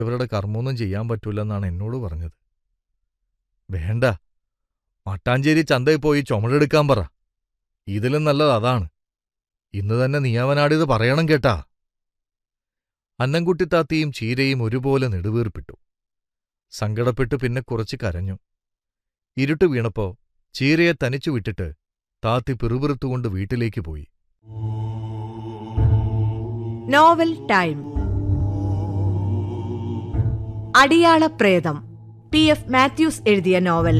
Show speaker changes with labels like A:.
A: ഇവരുടെ കർമ്മമൊന്നും ചെയ്യാൻ പറ്റൂലെന്നാണ് എന്നോട് പറഞ്ഞത് വേണ്ട മട്ടാഞ്ചേരി ചന്തയിൽ പോയി ചുമടെടുക്കാൻ പറ ഇതിലും നല്ലത് അതാണ് ഇന്ന് തന്നെ നിയമനാടിത് പറയണം കേട്ടാ അന്നംകുട്ടിത്താത്തിയും ചീരയും ഒരുപോലെ നെടുവീർപ്പിട്ടു സങ്കടപ്പെട്ട് പിന്നെ കുറച്ച് കരഞ്ഞു ഇരുട്ട് വീണപ്പോ ചീരയെ തനിച്ചു വിട്ടിട്ട് താത്തി പിറുപിറുത്തുകൊണ്ട് വീട്ടിലേക്ക് പോയി
B: നോവൽ ടൈം അടിയാള പ്രേതം പി എഫ് മാത്യൂസ് എഴുതിയ നോവൽ